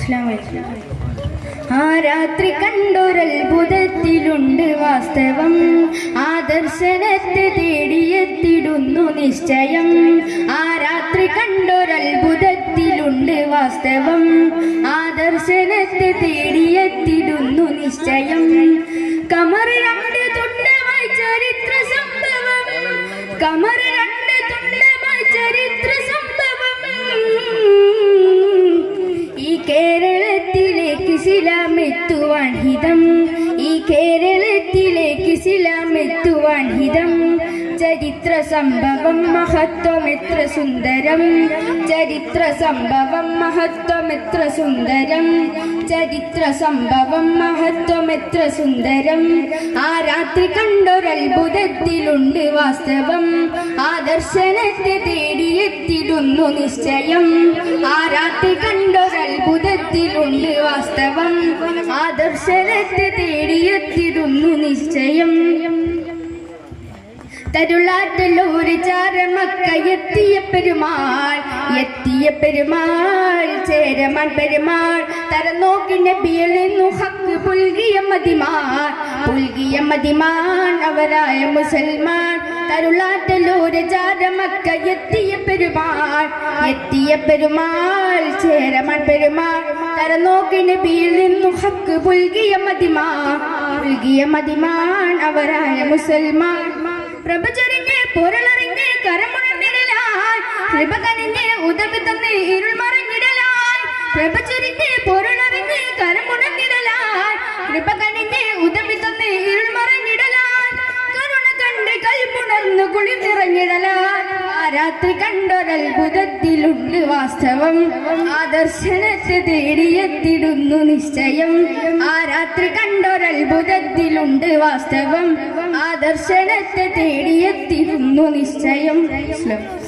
അസ്സലാമു അലൈക്കും. ആ രാത്രി കണ്ടൊരത്ഭുതത്തിലുണ്ട് വാസ്തവം ആ ദർശനത്തെ തേടിയെത്തിടുന്നു നിശ്ചയം ആ രാത്രി കണ്ടൊരത്ഭുതത്തിലുണ്ട് വാസ്തവം ആ ദർശനത്തെ തേടിയെത്തിടുന്നു നിശ്ചയം കമർ രണ്ട് തുണ്ടമായി ചരിത്ര സംഭവം കമർ രണ്ട് തുണ്ടമായി ചരിത്ര സംഭവം ഈ കേരളത്തിലേക്ക് ശിലാമെത്തുവാൻ ഹിതം ഈ കേരളത്തിലേക്ക് ശിലാമെത്തുവാൻ ഹിതം ചരിത്ര സംഭവം മഹത്വം എത്ര സുന്ദരം ചരിത്ര സംഭവം മഹത്വം എത്ര സുന്ദരം ചരിത്ര സംഭവം മഹത്വം എത്ര സുന്ദരം ആ രാത്രി കണ്ടൊരത്ഭുതത്തിലുണ്ട് വാസ്തവം ആ ദർശനത്തെ തേടിയെത്തിടുന്നു നിശ്ചയം ആ രാത്രി കണ്ടൊരത്ഭുതത്തിലുണ്ട് വാസ്തവം ആ ദർശനത്തെ തേടിയെത്തിടുന്നു നിശ്ചയം തരുളാറ്റലൂര് ചാരമക്ക എത്തിയ പെരുമാൾ എത്തിയ പെരുമാൾ ചേരമാൻ പെരുമാൾ തരനോക്കി നബിയിൽ നിന്നു ഹക്ക് പുൽകിയ മതിമാൻ പുൽകിയ മതിമാൻ അവരായ മുസൽമാൻ തരുളാറ്റലൂര് ചാരമക്ക എത്തിയ പെരുമാൾ എത്തിയ പെരുമാൾ ചേരമാൻ പെരുമാൾ തരനോക്കി നബിയിൽ നിന്നു ഹക്ക് പുൽകിയ മതിമാൻ പുൽകിയ മതിമാൻ അവരായ മുസൽമാൻ പ്രഭചരിഞ്ഞ് പൊരുളറിഞ്ഞ് കരമുഴന്നിടലായി കൃപ കനിഞ്ഞ് ഉദവി തന്ന് ഇരുൾ മറിഞ്ഞിടലായി പ്രഭചരിഞ്ഞ് പൊരുളറിഞ്ഞ് കരമുഴന്നിടലായി കൃപ കനിഞ്ഞ് ഉദവി തന്ന് ഇരുൾ മറിഞ്ഞിടലായി കരുണ കണ്ട് കൽപ്പുണർന്ന് കുളിനിറഞ്ഞിടലായി ആ രാത്രി കണ്ടൊരത്ഭുതത്തിലുണ്ട് വാസ്തവം ആ ദർശനത്തെ തേടിയെത്തിടുന്നു നിശ്ചയം ആ രാത്രി കണ്ടൊരത്ഭുതത്തിലുണ്ട് വാസ്തവം ആ ദർശനത്തെ തേടിയെത്തിടുന്നു നിശ്ചയം